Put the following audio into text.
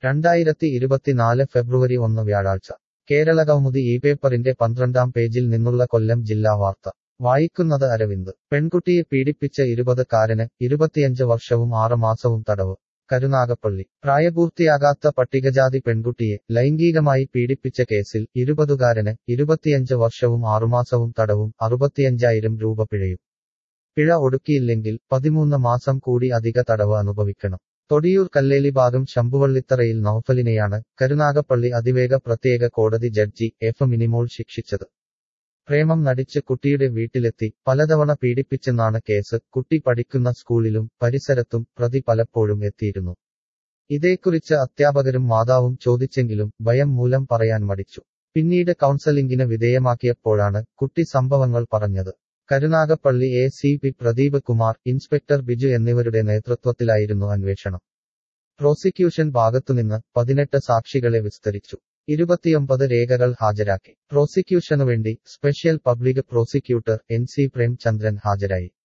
രണ്ടായിരത്തി ഇരുപത്തിനാല് ഫെബ്രുവരി ഒന്ന് വ്യാഴാഴ്ച കേരള കൗമുദി ഈ പേപ്പറിന്റെ പന്ത്രണ്ടാം പേജിൽ നിന്നുള്ള കൊല്ലം ജില്ലാ വാർത്ത വായിക്കുന്നത് അരവിന്ദ് പെൺകുട്ടിയെ പീഡിപ്പിച്ച ഇരുപതുകാരന് ഇരുപത്തിയഞ്ച് വർഷവും ആറ് മാസവും തടവ് കരുനാഗപ്പള്ളി പ്രായപൂർത്തിയാകാത്ത പട്ടികജാതി പെൺകുട്ടിയെ ലൈംഗികമായി പീഡിപ്പിച്ച കേസിൽ ഇരുപതുകാരന് ഇരുപത്തിയഞ്ച് വർഷവും ആറുമാസവും തടവും അറുപത്തിയഞ്ചായിരം രൂപ പിഴയും പിഴ ഒടുക്കിയില്ലെങ്കിൽ പതിമൂന്ന് മാസം കൂടി അധിക തടവ് അനുഭവിക്കണം തൊടിയൂർ കല്ലേലി ഭാഗം ശംഭുവള്ളിത്തറയിൽ നൌഫലിനെയാണ് കരുനാഗപ്പള്ളി അതിവേഗ പ്രത്യേക കോടതി ജഡ്ജി എഫ് മിനിമോൾ ശിക്ഷിച്ചത് പ്രേമം നടിച്ച് കുട്ടിയുടെ വീട്ടിലെത്തി പലതവണ പീഡിപ്പിച്ചെന്നാണ് കേസ് കുട്ടി പഠിക്കുന്ന സ്കൂളിലും പരിസരത്തും പ്രതി പലപ്പോഴും എത്തിയിരുന്നു ഇതേക്കുറിച്ച് അധ്യാപകരും മാതാവും ചോദിച്ചെങ്കിലും ഭയം മൂലം പറയാൻ മടിച്ചു പിന്നീട് കൗൺസലിംഗിന് വിധേയമാക്കിയപ്പോഴാണ് കുട്ടി സംഭവങ്ങൾ പറഞ്ഞത് Karunagappally A C P Pradeep Kumar inspector Biju എന്നിവരുടെ നേതൃത്വത്തിലായിരുന്നു അന്വേഷണം പ്രോസിക്യൂഷൻ ഭാഗത്തുനിന്ന് പതിനെട്ട് സാക്ഷികളെ വിസ്തരിച്ചു ഇരുപത്തിയൊമ്പത് രേഖകൾ ഹാജരാക്കി പ്രോസിക്യൂഷനുവേണ്ടി special public prosecutor N C Premchandran ഹാജരായി